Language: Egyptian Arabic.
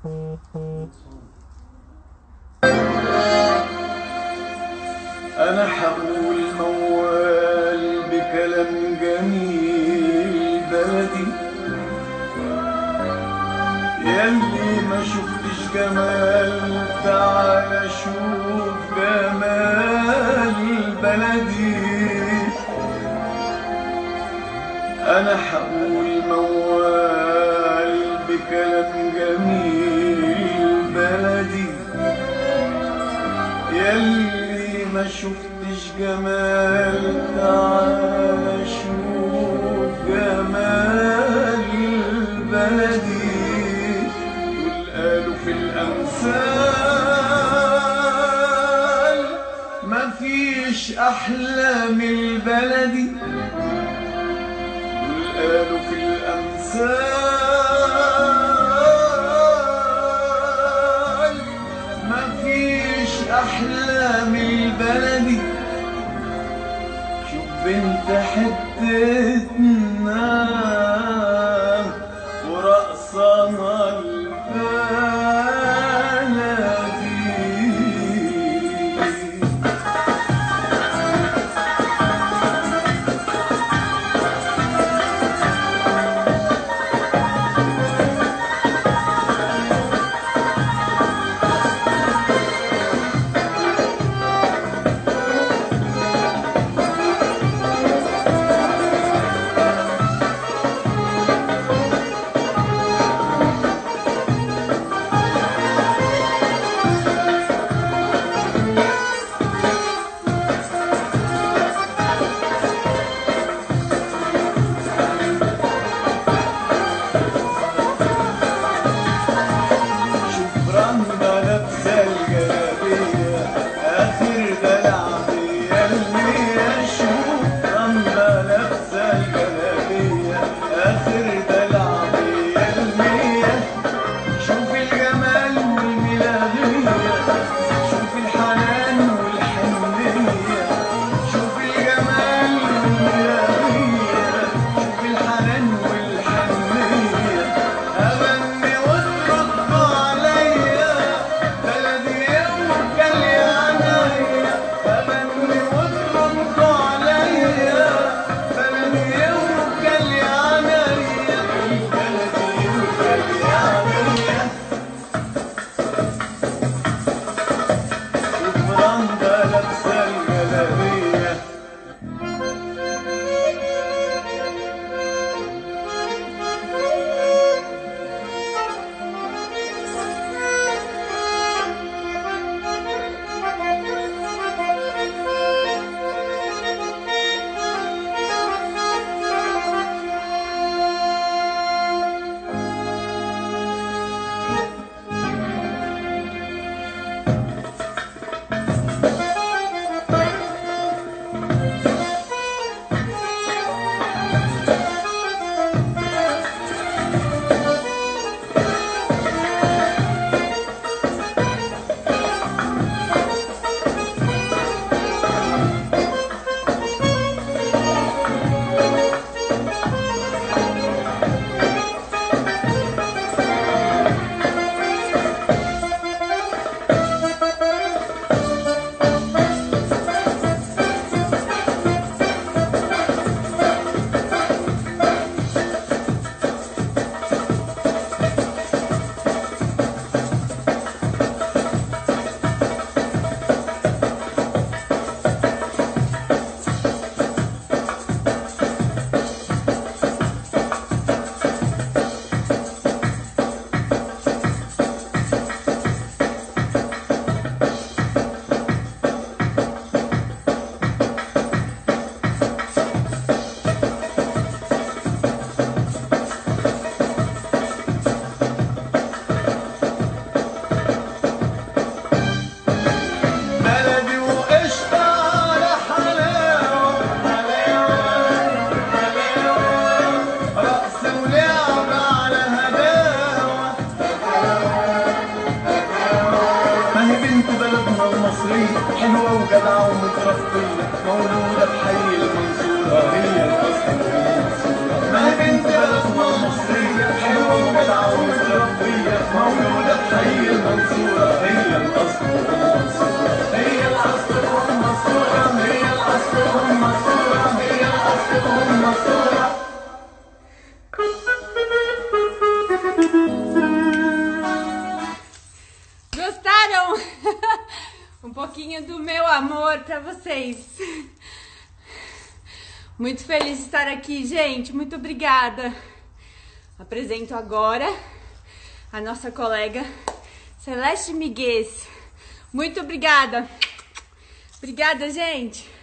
أنا حقول موال بكلام جميل بلدي يلي ما شفتش جمال تعال شوف جمال بلدي أنا حقول موال بكلام جميل بلدي يلي ما شفتش جمال تعال شوف جمال بلدي دول قالوا في الأمثال مفيش أحلى من البلدي دول قالوا في الأمثال مفيش أحلى من البلدي شوف بنت حتتنا ورقصنا البلدي شوف رندا لابسة الجلابية آخر دلع بيا اللي شوف رندا لابسة الجلابية آخر دلع بيا المية شوف الجمال والملاغية شوف الحنان والحنية شوف الجمال والملاغية شوف الحنان والحنية أغني وترد عليا بلدي يوكل يا عنايا أغني وترد عليا بلدي يوكل يا عنايا بلدي يوكل يا عنايا شوف رندا لابسة الجلابية بلدي وقشطة على حلاوة رقص ولعب على هداوة ما هي بنت بلدنا المصرية حلوة وجدعة ومتربية مولودة بحي المنصورة هي الأصل والمنصورة ما هي بنت بلدنا المصرية حلوة وجدعة ومتربية مولودة carinho do meu amor pra vocês. Muito feliz de estar aqui, gente. Muito obrigada. Apresento agora a nossa colega Celeste Miguez. Muito obrigada. Obrigada, gente.